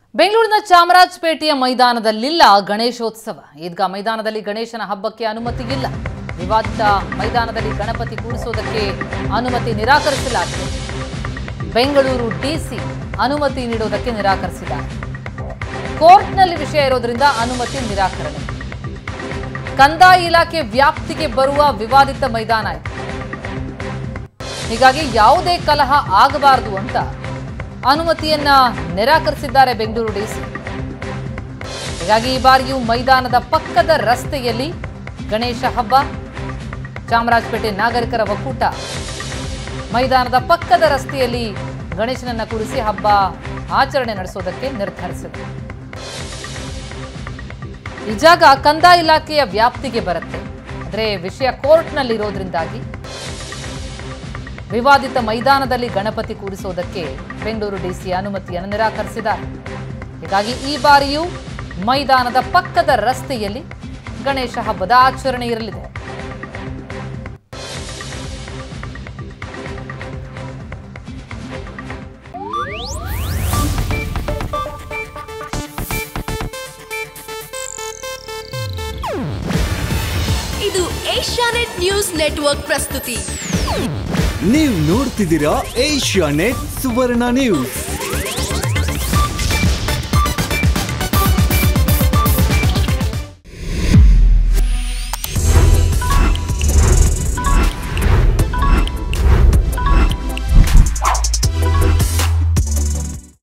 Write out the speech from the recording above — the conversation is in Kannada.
ಬೆಂಗಳೂರಿನ ಚಾಮರಾಜಪೇಟೆಯ ಮೈದಾನದಲ್ಲಿಲ್ಲ ಗಣೇಶೋತ್ಸವ ಈದ್ಗಾ ಮೈದಾನದಲ್ಲಿ ಗಣೇಶನ ಹಬ್ಬಕ್ಕೆ ಅನುಮತಿ ಇಲ್ಲ ವಿವಾದಿತ ಮೈದಾನದಲ್ಲಿ ಗಣಪತಿ ಕೂಡಿಸೋದಕ್ಕೆ ಅನುಮತಿ ನಿರಾಕರಿಸಲಾಗಿದೆ ಬೆಂಗಳೂರು ಡಿಸಿ ಅನುಮತಿ ನೀಡುವುದಕ್ಕೆ ನಿರಾಕರಿಸಿದ್ದಾರೆ ಕೋರ್ಟ್ನಲ್ಲಿ ವಿಷಯ ಇರೋದ್ರಿಂದ ಅನುಮತಿ ನಿರಾಕರಣೆ ಕಂದಾಯ ಇಲಾಖೆ ವ್ಯಾಪ್ತಿಗೆ ಬರುವ ವಿವಾದಿತ ಮೈದಾನ ಇದು ಹೀಗಾಗಿ ಯಾವುದೇ ಕಲಹ ಆಗಬಾರದು ಅಂತ ಅನುಮತಿಯನ್ನ ನಿರಾಕರಿಸಿದ್ದಾರೆ ಬೆಂಗಳೂರು ಡಿಸಿ ಹೀಗಾಗಿ ಈ ಬಾರಿಯೂ ಮೈದಾನದ ಪಕ್ಕದ ರಸ್ತೆಯಲ್ಲಿ ಗಣೇಶ ಹಬ್ಬ ಚಾಮರಾಜಪೇಟೆ ನಾಗರಿಕರ ಒಕ್ಕೂಟ ಮೈದಾನದ ಪಕ್ಕದ ರಸ್ತೆಯಲ್ಲಿ ಗಣೇಶನನ್ನ ಕೂರಿಸಿ ಹಬ್ಬ ಆಚರಣೆ ನಡೆಸೋದಕ್ಕೆ ನಿರ್ಧರಿಸಿದೆ ಈ ಜಾಗ ಕಂದಾಯ ಇಲಾಖೆಯ ವ್ಯಾಪ್ತಿಗೆ ಬರುತ್ತೆ ಆದರೆ ವಿಷಯ ಕೋರ್ಟ್ನಲ್ಲಿರೋದ್ರಿಂದಾಗಿ ವಿವಾದಿತ ಮೈದಾನದಲ್ಲಿ ಗಣಪತಿ ಕೂರಿಸೋದಕ್ಕೆ ಬೆಂಗಳೂರು ಡಿಸಿ ಅನುಮತಿಯನ್ನು ನಿರಾಕರಿಸಿದ್ದಾರೆ ಹೀಗಾಗಿ ಈ ಬಾರಿಯೂ ಮೈದಾನದ ಪಕ್ಕದ ರಸ್ತೆಯಲ್ಲಿ ಗಣೇಶ ಹಬ್ಬದ ಆಚರಣೆ ಇರಲಿದೆ ಇದು ಏಷ್ಯಾನೆಟ್ ನ್ಯೂಸ್ ನೆಟ್ವರ್ಕ್ ಪ್ರಸ್ತುತಿ ನೀವು ನೋಡ್ತಿದ್ದೀರಾ ಏಷ್ಯಾ ನೆಟ್ ಸುವರ್ಣ ನ್ಯೂಸ್